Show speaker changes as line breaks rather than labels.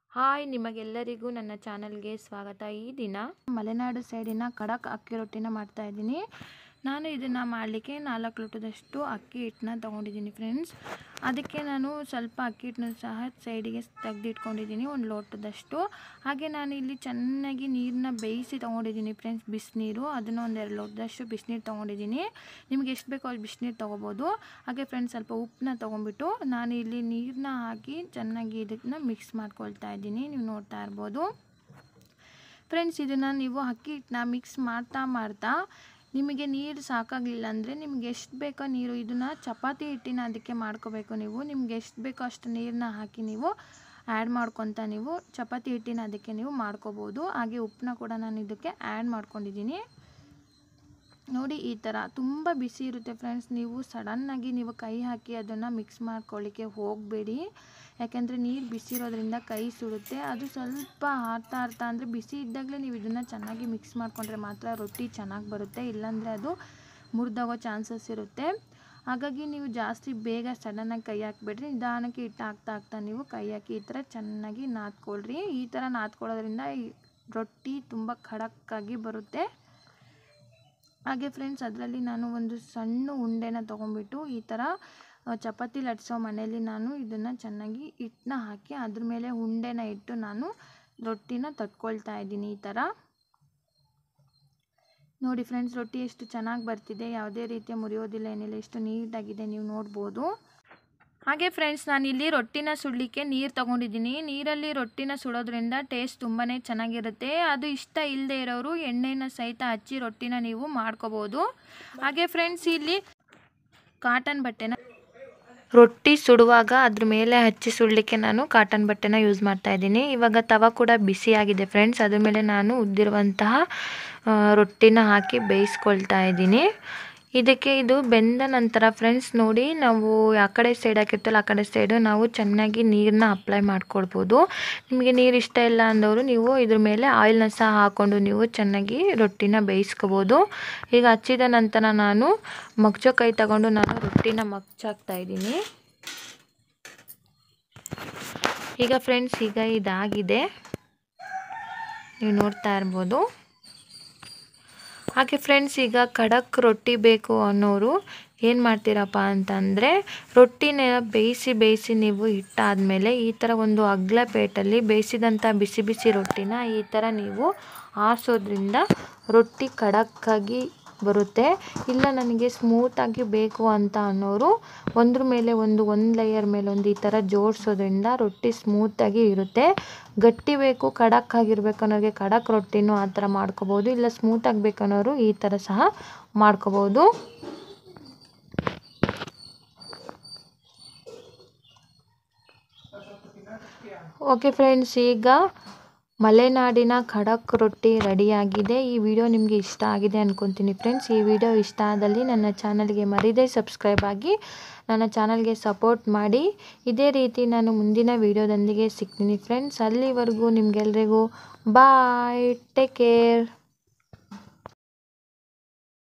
hi ನಿಮಗೆಲ್ಲರಿಗೂ ನನ್ನ ಚಾನಲ್ಗೆ ಸ್ವಾಗತ ಈ ದಿನ ಮಲೆನಾಡು ಸೈಡಿನ ಖಡಕ್ ಅಕ್ಕಿ ರೊಟ್ಟಿನ ಮಾಡ್ತಾ ಇದ್ದೀನಿ ನಾನು ಇದನ್ನು ಮಾಡಲಿಕ್ಕೆ ನಾಲ್ಕು ಲೋಟದಷ್ಟು ಅಕ್ಕಿ ಹಿಟ್ಟನ್ನ ತೊಗೊಂಡಿದ್ದೀನಿ ಫ್ರೆಂಡ್ಸ್ ಅದಕ್ಕೆ ನಾನು ಸ್ವಲ್ಪ ಅಕ್ಕಿ ಹಿಟ್ಟನ್ನ ಸಹ ಸೈಡಿಗೆ ತೆಗೆದಿಟ್ಕೊಂಡಿದ್ದೀನಿ ಒಂದು ಲೋಟದಷ್ಟು ಹಾಗೆ ನಾನು ಇಲ್ಲಿ ಚೆನ್ನಾಗಿ ನೀರನ್ನ ಬೇಯಿಸಿ ತೊಗೊಂಡಿದ್ದೀನಿ ಫ್ರೆಂಡ್ಸ್ ಬಿಸಿನೀರು ಅದನ್ನು ಒಂದು ಎರಡು ಲೋಟದಷ್ಟು ಬಿಸಿನೀರು ತೊಗೊಂಡಿದ್ದೀನಿ ನಿಮ್ಗೆ ಎಷ್ಟು ಬೇಕೋ ಅಷ್ಟು ಬಿಸಿನೀರು ತೊಗೋಬೋದು ಹಾಗೆ ಫ್ರೆಂಡ್ಸ್ ಸ್ವಲ್ಪ ಉಪ್ಪನ್ನ ತೊಗೊಂಬಿಟ್ಟು ನಾನು ಇಲ್ಲಿ ನೀರನ್ನ ಹಾಕಿ ಚೆನ್ನಾಗಿ ಇದನ್ನ ಮಿಕ್ಸ್ ಮಾಡ್ಕೊಳ್ತಾ ಇದ್ದೀನಿ ನೀವು ನೋಡ್ತಾ ಇರ್ಬೋದು ಫ್ರೆಂಡ್ಸ್ ಇದನ್ನು ನೀವು ಅಕ್ಕಿ ಹಿಟ್ಟನ್ನ ಮಿಕ್ಸ್ ಮಾಡ್ತಾ ಮಾಡ್ತಾ ನಿಮಗೆ ನೀರು ಸಾಕಾಗಲಿಲ್ಲ ಅಂದರೆ ನಿಮ್ಗೆ ಎಷ್ಟು ಬೇಕೋ ನೀರು ಇದನ್ನು ಚಪಾತಿ ಹಿಟ್ಟಿನ ಅದಕ್ಕೆ ಮಾಡ್ಕೋಬೇಕು ನೀವು ನಿಮ್ಗೆ ಎಷ್ಟು ಬೇಕೋ ಅಷ್ಟು ನೀರನ್ನ ಹಾಕಿ ನೀವು ಆ್ಯಡ್ ಮಾಡ್ಕೊತ ನೀವು ಚಪಾತಿ ಹಿಟ್ಟಿನ ಅದಕ್ಕೆ ನೀವು ಮಾಡ್ಕೋಬೋದು ಹಾಗೆ ಉಪ್ಪನ್ನ ಕೂಡ ನಾನು ಇದಕ್ಕೆ ಆ್ಯಡ್ ಮಾಡ್ಕೊಂಡಿದ್ದೀನಿ ನೋಡಿ ಈ ಥರ ತುಂಬ ಬಿಸಿ ಇರುತ್ತೆ ಫ್ರೆಂಡ್ಸ್ ನೀವು ಸಡನ್ನಾಗಿ ನೀವು ಕೈ ಹಾಕಿ ಅದನ್ನು ಮಿಕ್ಸ್ ಮಾಡ್ಕೊಳ್ಳಿಕ್ಕೆ ಹೋಗಬೇಡಿ ಯಾಕೆಂದರೆ ನೀರು ಬಿಸಿ ಇರೋದ್ರಿಂದ ಕೈ ಸುಡುತ್ತೆ ಅದು ಸ್ವಲ್ಪ ಆರ್ತಾ ಆರ್ತಾ ಅಂದರೆ ಬಿಸಿ ಇದ್ದಾಗಲೇ ನೀವು ಇದನ್ನು ಚೆನ್ನಾಗಿ ಮಿಕ್ಸ್ ಮಾಡಿಕೊಂಡ್ರೆ ಮಾತ್ರ ರೊಟ್ಟಿ ಚೆನ್ನಾಗಿ ಬರುತ್ತೆ ಇಲ್ಲಾಂದರೆ ಅದು ಮುರಿದೋಗೋ ಚಾನ್ಸಸ್ ಇರುತ್ತೆ ಹಾಗಾಗಿ ನೀವು ಜಾಸ್ತಿ ಬೇಗ ಸಡನ್ನಾಗಿ ಕೈ ಹಾಕ್ಬೇಡ್ರಿ ನಿಧಾನಕ್ಕೆ ಹಿಟ್ಟು ಹಾಕ್ತಾ ಹಾಕ್ತಾ ನೀವು ಕೈ ಹಾಕಿ ಈ ಥರ ಚೆನ್ನಾಗಿ ನಾದ್ಕೊಳ್ರಿ ಈ ಥರ ನಾದ್ಕೊಳ್ಳೋದ್ರಿಂದ ಈ ರೊಟ್ಟಿ ತುಂಬ ಖಡಕ್ಕಾಗಿ ಬರುತ್ತೆ ಹಾಗೆ ಫ್ರೆಂಡ್ಸ್ ಅದರಲ್ಲಿ ನಾನು ಒಂದು ಸಣ್ಣ ಉಂಡೆನ ತೊಗೊಂಡ್ಬಿಟ್ಟು ಈ ಥರ ಚಪಾತಿ ಲಟ್ಸೋ ಮನೆಯಲ್ಲಿ ನಾನು ಇದನ್ನು ಚೆನ್ನಾಗಿ ಹಿಟ್ಟನ್ನ ಹಾಕಿ ಅದ್ರ ಮೇಲೆ ಉಂಡೆನ ಇಟ್ಟು ನಾನು ರೊಟ್ಟಿನ ತಟ್ಕೊಳ್ತಾ ಇದ್ದೀನಿ ಈ ಥರ ನೋಡಿ ಫ್ರೆಂಡ್ಸ್ ರೊಟ್ಟಿ ಎಷ್ಟು ಚೆನ್ನಾಗಿ ಬರ್ತಿದೆ ಯಾವುದೇ ರೀತಿಯ ಮುರಿಯೋದಿಲ್ಲ ಏನಿಲ್ಲ ಎಷ್ಟು ನೀಟಾಗಿದೆ ನೀವು ನೋಡ್ಬೋದು ಹಾಗೆ ಫ್ರೆಂಡ್ಸ್ ನಾನು ಇಲ್ಲಿ ರೊಟ್ಟಿನ ಸುಡಲಿಕ್ಕೆ ನೀರು ತೊಗೊಂಡಿದ್ದೀನಿ ನೀರಲ್ಲಿ ರೊಟ್ಟಿನ ಸುಡೋದ್ರಿಂದ ಟೇಸ್ಟ್ ತುಂಬಾ ಚೆನ್ನಾಗಿರುತ್ತೆ ಅದು ಇಷ್ಟ ಇಲ್ಲದೆ ಇರೋರು ಎಣ್ಣೆನ ಸಹಿತ ಹಚ್ಚಿ ರೊಟ್ಟಿನ ನೀವು ಮಾಡ್ಕೋಬೋದು ಹಾಗೆ ಫ್ರೆಂಡ್ಸ್ ಇಲ್ಲಿ ಕಾಟನ್ ಬಟ್ಟೆನ ರೊಟ್ಟಿ ಸುಡುವಾಗ ಅದ್ರ ಮೇಲೆ ಹಚ್ಚಿ ಸುಡಲಿಕ್ಕೆ ನಾನು ಕಾಟನ್ ಬಟ್ಟೆನ ಯೂಸ್ ಮಾಡ್ತಾ ಇದ್ದೀನಿ ಇವಾಗ ತವ ಕೂಡ ಬಿಸಿಯಾಗಿದೆ ಫ್ರೆಂಡ್ಸ್ ಅದ್ರ ಮೇಲೆ ನಾನು ಉದ್ದಿರುವಂತಹ ರೊಟ್ಟಿನ ಹಾಕಿ ಬೇಯಿಸ್ಕೊಳ್ತಾ ಇದ್ದೀನಿ ಇದಕ್ಕೆ ಇದು ಬೆಂದ ನಂತರ ಫ್ರೆಂಡ್ಸ್ ನೋಡಿ ನಾವು ಆ ಕಡೆ ಸೈಡ್ ಹಾಕಿರ್ತಲ್ಲ ಆ ಕಡೆ ಸೈಡು ನಾವು ಚೆನ್ನಾಗಿ ನೀರನ್ನ ಅಪ್ಲೈ ಮಾಡ್ಕೊಳ್ಬೋದು ನಿಮಗೆ ನೀರು ಇಷ್ಟ ಇಲ್ಲ ಅಂದವರು ನೀವು ಇದ್ರ ಮೇಲೆ ಆಯಿಲ್ನ ಸಹ ಹಾಕ್ಕೊಂಡು ನೀವು ಚೆನ್ನಾಗಿ ರೊಟ್ಟಿನ ಬೇಯಿಸ್ಕೋಬೋದು ಈಗ ಹಚ್ಚಿದ ನಂತರ ನಾನು ಮಗ್ಚೋ ಕೈ ತಗೊಂಡು ನಾನು ರೊಟ್ಟಿನ ಮಗ್ಚಾಕ್ತಾ ಇದ್ದೀನಿ ಈಗ ಫ್ರೆಂಡ್ಸ್ ಈಗ ಇದಾಗಿದೆ ನೀವು ನೋಡ್ತಾ ಇರ್ಬೋದು ಹಾಗೆ ಫ್ರೆಂಡ್ಸ್ ಈಗ ಖಡಕ್ ರೊಟ್ಟಿ ಬೇಕು ಅನ್ನೋರು ಏನು ಮಾಡ್ತೀರಪ್ಪ ಅಂತಂದರೆ ರೊಟ್ಟಿನ ಬೇಯಿಸಿ ಬೇಯಿಸಿ ನೀವು ಇಟ್ಟಾದಮೇಲೆ ಈ ಥರ ಒಂದು ಅಗ್ಲ ಪೇಟಲ್ಲಿ ಬೇಯಿಸಿದಂಥ ಬಿಸಿ ಬಿಸಿ ರೊಟ್ಟಿನ ಈ ಥರ ನೀವು ಆರಿಸೋದ್ರಿಂದ ರೊಟ್ಟಿ ಖಡಕ್ಕಾಗಿ ಬರುತ್ತೆ ಇಲ್ಲ ನನಗೆ ಸ್ಮೂತಾಗಿ ಬೇಕು ಅಂತ ಅನ್ನೋರು ಒಂದ್ರ ಮೇಲೆ ಒಂದು ಒಂದು ಲೇಯರ್ ಮೇಲೆ ಒಂದು ಈ ಥರ ಜೋಡಿಸೋದ್ರಿಂದ ರೊಟ್ಟಿ ಸ್ಮೂತಾಗಿ ಇರುತ್ತೆ ಗಟ್ಟಿ ಬೇಕು ಖಡಕ್ ಆಗಿರ್ಬೇಕು ಅನ್ನೋರಿಗೆ ಖಡಕ್ ರೊಟ್ಟಿನೂ ಆ ಥರ ಮಾಡ್ಕೋಬೋದು ಇಲ್ಲ ಸ್ಮೂತಾಗಿ ಬೇಕನ್ನೋರು ಈ ಥರ ಸಹ ಮಾಡ್ಕೋಬೋದು ಓಕೆ ಫ್ರೆಂಡ್ಸ್ ಈಗ ಮಲೆನಾಡಿನ ಖಡಕ್ ರೊಟ್ಟಿ ರೆಡಿಯಾಗಿದೆ ಈ ವಿಡಿಯೋ ನಿಮಗೆ ಇಷ್ಟ ಆಗಿದೆ ಅಂದ್ಕೊತೀನಿ ಫ್ರೆಂಡ್ಸ್ ಈ ವಿಡಿಯೋ ಇಷ್ಟ ಆದಲ್ಲಿ ನನ್ನ ಚಾನಲ್ಗೆ ಮರಿದೇ ಸಬ್ಸ್ಕ್ರೈಬ್ ಆಗಿ ನನ್ನ ಚಾನಲ್ಗೆ ಸಪೋರ್ಟ್ ಮಾಡಿ ಇದೇ ರೀತಿ ನಾನು ಮುಂದಿನ ವಿಡಿಯೋದೊಂದಿಗೆ ಸಿಗ್ತೀನಿ ಫ್ರೆಂಡ್ಸ್ ಅಲ್ಲಿವರೆಗೂ ನಿಮಗೆಲ್ರಿಗೂ ಬಾಯ್ ಟೇಕ್ ಕೇರ್